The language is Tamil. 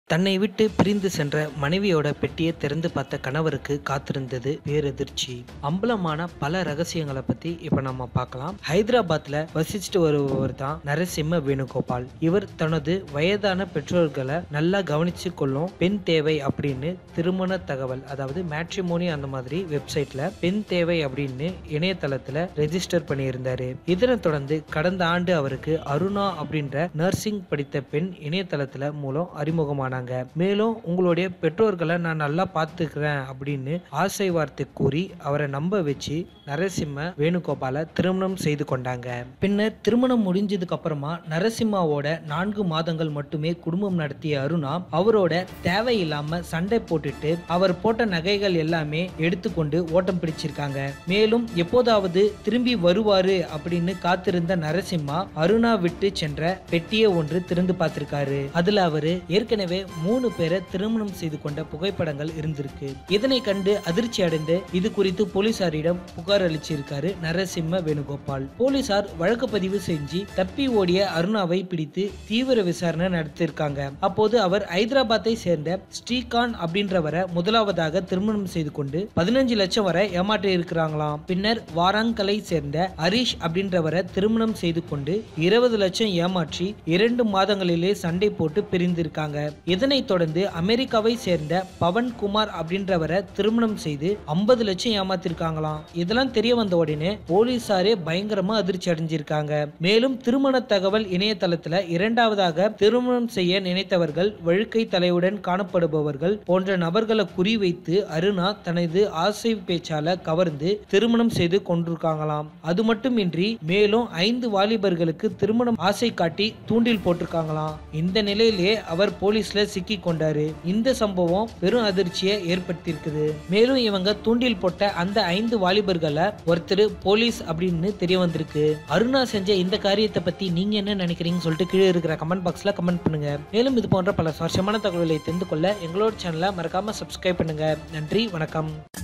தன்னை விட்டு பிரிந்து சென்ற மனைவியோட பெட்டியை திறந்து பார்த்த கணவருக்கு காத்திருந்தது பேரதிர்ச்சி அம்பலமான பல ரகசியங்களை பத்தி இப்ப நம்ம பார்க்கலாம் ஹைதராபாத்ல வசிச்சுட்டு வருபவர் தான் நரசிம்ம வேணுகோபால் இவர் தனது வயதான பெற்றோர்களை நல்லா கவனிச்சு கொள்ளும் பெண் தேவை அப்படின்னு திருமண தகவல் அதாவது மேட்ரிமோனி அந்த மாதிரி வெப்சைட்ல பெண் தேவை அப்படின்னு இணையதளத்துல ரெஜிஸ்டர் பண்ணியிருந்தாரு இதனைத் தொடர்ந்து கடந்த ஆண்டு அவருக்கு அருணா அப்படின்ற நர்சிங் படித்த பெண் இணையதளத்துல மூலம் அறிமுகமானாங்க மேலும் உங்களுடைய பெற்றோர்களை நான் நல்லா பார்த்துக்கிறேன் அப்படின்னு ஆசை வார்த்தை கூறி அவரை நம்ப வச்சு நரசிம்ம வேணுகோபாலை திருமணம் செய்து கொண்டாங்க பின்னர் திருமணம் முடிஞ்சதுக்கு அப்புறமா நரசிம்மாவோட நான்கு மாதங்கள் மட்டுமே குடும்பம் நடத்திய அருணா அவரோட தேவையில்லாம சண்டை போட்டுட்டு அவர் போட்ட நகைகள் எல்லாமே எடுத்துக்கொண்டு ஓட்டம் பிடிச்சிருக்காங்க மேலும் எப்போதாவது திரும்பி வருவாரு அப்படின்னு காத்திருந்த நரசிம்மா அருணா விட்டு சென்ற பெட்டியை ஒன்று திறந்து பார்த்திருக்காரு அதுல அவரு ஏற்கனவே மூணு பேரை திருமணம் செய்து கொண்ட புகைப்படங்கள் இருந்திருக்கு இதனை கண்டு அதிர்ச்சி அடைந்து இது குறித்து போலீசாரிடம் புகார் அளிச்சிருக்காரு நரசிம்ம வேணுகோபால் போலீசார் வழக்கு பதிவு செஞ்சு தப்பி ஓடிய அருணாவை பிடித்து தீவிர விசாரணை நடத்தியிருக்காங்க அப்போது அவர் ஹைதராபாத்தை சேர்ந்த ஸ்ரீகாந்த் அப்படின்றவரை முதலாவதாக திருமணம் செய்து கொண்டு பதினஞ்சு லட்சம் வரை ஏமாற்றி இருக்கிறாங்களாம் பின்னர் வாராங்கலை சேர்ந்த ஹரிஷ் அப்படின்றவரை திருமணம் செய்து கொண்டு இருபது லட்சம் ஏமாற்றி இரண்டு மாதங்களிலே சண்டை போட்டு பிரிந்திருக்காங்க இதனைத் தொடர்ந்து அமெரிக்காவை சேர்ந்த பவன் குமார் அப்படின்றவரை திருமணம் செய்து ஐம்பது லட்சம் ஏமாத்திருக்காங்களாம் இதெல்லாம் தெரிய வந்த உடனே போலீசாரே பயங்கரமா அதிர்ச்சி அடைஞ்சிருக்காங்க மேலும் திருமண தகவல் இணையதளத்துல இரண்டாவதாக திருமணம் செய்ய நினைத்தவர்கள் வழுக்கை தலையுடன் காணப்படுபவர்கள் போன்ற நபர்களை குறிவைத்து அருணா தனது ஆசை பேச்சால கவர்ந்து திருமணம் செய்து கொண்டிருக்காங்களாம் அது மட்டுமின்றி மேலும் ஐந்து வாலிபர்களுக்கு திருமணம் ஆசை காட்டி தூண்டில் போட்டிருக்காங்களாம் இந்த நிலையிலே அவர் போலீஸ்ல சிக்கி கொண்டாரு இந்த சம்பவம் பெரும் அதிர்ச்சியை ஏற்படுத்தியிருக்குது மேலும் இவங்க தூண்டில் போட்ட அந்த ஐந்து வாலிபர்களை ஒருத்தர் போலீஸ் அப்படின்னு தெரிய வந்திருக்கு அருணா செஞ்ச இந்த காரியத்தை பத்தி நீங்க என்ன நினைக்கிறீங்கன்னு சொல்லிட்டு கீழே இருக்கிற கமெண்ட் பாக்ஸ்ல கமெண்ட் பண்ணுங்க மேலும் இது போன்ற பல சுவாரஸ்யமான தகவல்களை தெரிந்து கொள்ள எங்களோட சேனலை மறக்காம சப்ஸ்கிரைப் பண்ணுங்க நன்றி வணக்கம்